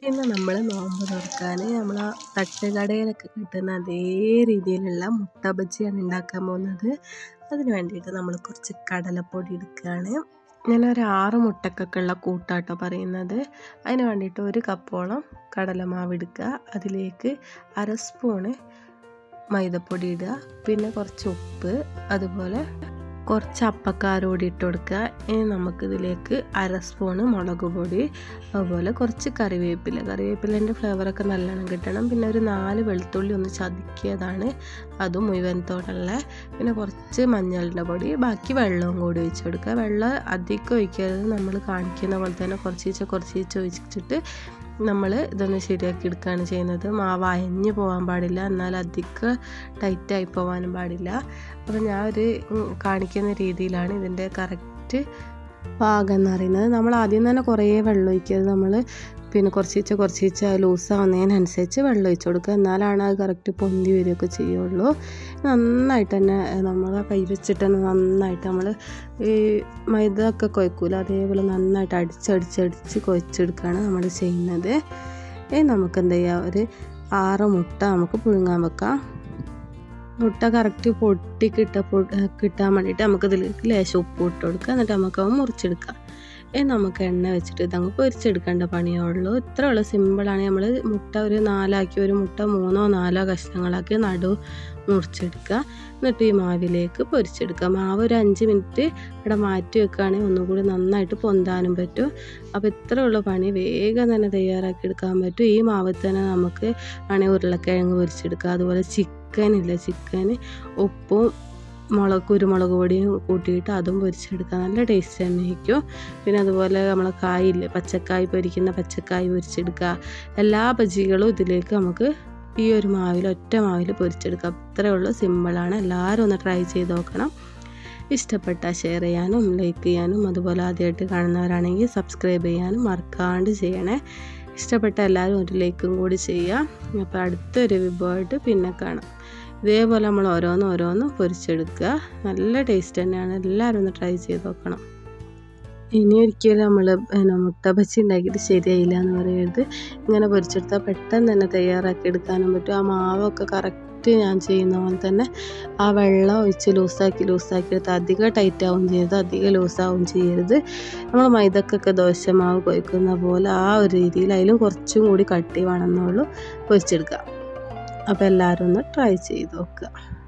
ഇന്ന് നമ്മൾ നോമ്പ് തുറക്കാൻ നമ്മൾ ആ തട്ടുകടയിലൊക്കെ കിട്ടുന്ന അതേ രീതിയിലുള്ള മുട്ട ബജിയാണ് ഉണ്ടാക്കാൻ പോകുന്നത് അതിന് വേണ്ടിയിട്ട് നമ്മൾ കുറച്ച് കടലപ്പൊടി എടുക്കുകയാണ് ഞാനൊരു ആറ് മുട്ടക്കൊക്കെ ഉള്ള കൂട്ടാട്ടോ പറയുന്നത് അതിന് വേണ്ടിയിട്ട് ഒരു കപ്പോളം കടലമാവ് എടുക്കുക അതിലേക്ക് അര സ്പൂണ് മൈദപ്പൊടി ഇടുക പിന്നെ കുറച്ച് ഉപ്പ് അതുപോലെ കുറച്ച് അപ്പക്കാരോടി ഇട്ട് കൊടുക്കുക ഇനി നമുക്കിതിലേക്ക് അര സ്പൂണ് മുളക് പൊടി അതുപോലെ കുറച്ച് കറിവേപ്പില കറിവേപ്പിലേൻ്റെ ഫ്ലേവറൊക്കെ നല്ലോണം കിട്ടണം പിന്നെ ഒരു നാല് വെളുത്തുള്ളി ഒന്ന് ചതുക്കിയതാണ് അതും മുഴുവനത്തോടുള്ള പിന്നെ കുറച്ച് മഞ്ഞളിൻ്റെ പൊടി ബാക്കി വെള്ളവും കൂടി ഒഴിച്ച് കൊടുക്കുക വെള്ളം അധികം ഒഴിക്കരുത് നമ്മൾ കാണിക്കുന്ന പോലെ തന്നെ കുറച്ചീച്ച കുറച്ചീച്ച ഒഴിച്ചിട്ട് നമ്മൾ ഇതൊന്ന് ശരിയാക്കി എടുക്കുകയാണ് ചെയ്യുന്നത് മാവ് അയഞ്ഞു പോകാൻ പാടില്ല എന്നാൽ അധികം ടൈറ്റായി പോകാനും പാടില്ല അപ്പോൾ ഞാൻ ഒരു കാണിക്കുന്ന രീതിയിലാണ് ഇതിൻ്റെ കറക്റ്റ് പാകം എന്ന് പറയുന്നത് നമ്മൾ ആദ്യം തന്നെ കുറേ വെള്ളം ഒഴിക്കരുത് നമ്മൾ പിന്നെ കുറച്ചീച്ച കുറച്ചീച്ച ലൂസാവുന്നതിനനുസരിച്ച് വെള്ളം ഒഴിച്ച് കൊടുക്കുക എന്നാലാണ് അത് കറക്റ്റ് പൊന്തി വരികയൊക്കെ ചെയ്യുള്ളൂ നന്നായിട്ട് തന്നെ നമ്മൾ കൈ വെച്ചിട്ട് തന്നെ നന്നായിട്ട് നമ്മൾ ഈ മൈദ ഒക്കെ കുഴക്കൂല അതേപോലെ നന്നായിട്ട് അടിച്ചടിച്ചടിച്ച് കുഴച്ചെടുക്കുകയാണ് നമ്മൾ ചെയ്യുന്നത് ഇനി നമുക്ക് എന്ത് ചെയ്യാം ഒരു ആറ് മുട്ട നമുക്ക് പുഴുങ്ങാൻ വെക്കാം മുട്ട കറക്റ്റ് പൊട്ടി കിട്ട കിട്ടാൻ വേണ്ടിയിട്ട് നമുക്ക് ഇതിലേക്ക് ലേശം ഉപ്പ് ഇട്ട് കൊടുക്കുക എന്നിട്ട് നമുക്ക് അത് മുറിച്ചെടുക്കാം ഇനി നമുക്ക് എണ്ണ വെച്ചിട്ട് ഇതങ്ങ് പൊരിച്ചെടുക്കേണ്ട പണിയേ ഉള്ളൂ ഇത്ര ഉള്ളൂ സിമ്പിളാണ് നമ്മൾ മുട്ട ഒരു നാലാക്കി ഒരു മുട്ട മൂന്നോ നാലോ കഷ്ണങ്ങളാക്കി നടു മുറിച്ചെടുക്കുക എന്നിട്ട് ഈ മാവിലേക്ക് പൊരിച്ചെടുക്കുക മാവ് ഒരു അഞ്ച് മിനിറ്റ് ഇവിടെ മാറ്റി വെക്കുകയാണെങ്കിൽ ഒന്നും കൂടി നന്നായിട്ട് പൊന്താനും പറ്റും അപ്പോൾ ഇത്ര ഉള്ള പണി വേഗം തന്നെ തയ്യാറാക്കി എടുക്കാൻ പറ്റും ഈ മാവിൽ തന്നെ നമുക്ക് ആണെങ്കിൽ ഉരുളക്കിഴങ്ങ് പൊരിച്ചെടുക്കുക അതുപോലെ ചിക്കൻ ഇല്ല ചിക്കന് ഉപ്പും മുളക് കുരുമുളക് പൊടിയും കൂട്ടിയിട്ട് അതും പൊരിച്ചെടുക്കുക നല്ല ടേസ്റ്റ് തന്നെയായിരിക്കും പിന്നെ അതുപോലെ നമ്മളെ കായില്ലേ പച്ചക്കായ് പൊരിക്കുന്ന പച്ചക്കായ് പൊരിച്ചെടുക്കുക എല്ലാ ബജികളും ഇതിലേക്ക് നമുക്ക് ഈ ഒരു മാവിൽ ഒറ്റ മാവിൽ പൊരിച്ചെടുക്കുക അത്രയേ ഉള്ളൂ സിമ്പിളാണ് എല്ലാവരും ഒന്ന് ട്രൈ ചെയ്ത് നോക്കണം ഇഷ്ടപ്പെട്ടാൽ ഷെയർ ചെയ്യാനും ലൈക്ക് ചെയ്യാനും അതുപോലെ ആദ്യമായിട്ട് കാണുന്നവരാണെങ്കിൽ സബ്സ്ക്രൈബ് ചെയ്യാനും മറക്കാണ്ട് ചെയ്യണേ ഇഷ്ടപ്പെട്ട എല്ലാവരും ഒരു ലൈക്കും കൂടി ചെയ്യാം അപ്പോൾ അടുത്തൊരു വിഭവമായിട്ട് പിന്നെ കാണാം ഇതേപോലെ നമ്മൾ ഓരോന്ന് ഓരോന്ന് പൊരിച്ചെടുക്കുക നല്ല ടേസ്റ്റ് തന്നെയാണ് എല്ലാവരും ഒന്ന് ട്രൈ ചെയ്ത് നോക്കണം ഇനി ഒരിക്കലും നമ്മൾ പിന്നെ മുട്ട ബജി ഉണ്ടാക്കിയിട്ട് ശരിയായില്ല എന്ന് പറയരുത് ഇങ്ങനെ പൊരിച്ചെടുത്താൽ പെട്ടെന്ന് തന്നെ തയ്യാറാക്കി എടുക്കാനും പറ്റും ആ മാവൊക്കെ കറക്റ്റ് ഞാൻ ചെയ്യുന്ന പോലെ തന്നെ ആ വെള്ളം ഒഴിച്ച് ലൂസാക്കി ലൂസാക്കി എടുത്ത് അധികം ടൈറ്റ് ആവും ചെയ്യരുത് അധികം ലൂസാവും ചെയ്യരുത് നമ്മൾ മൈദക്കൊക്കെ ദോശമാവ് കൊയ്ക്കുന്ന പോലെ ആ ഒരു രീതിയിൽ അതിലും കുറച്ചും കൂടി കട്ടി വേണമെന്നുള്ളൂ പൊരിച്ചെടുക്കുക അപ്പോൾ എല്ലാവരും ഒന്ന് ട്രൈ ചെയ്ത് നോക്കുക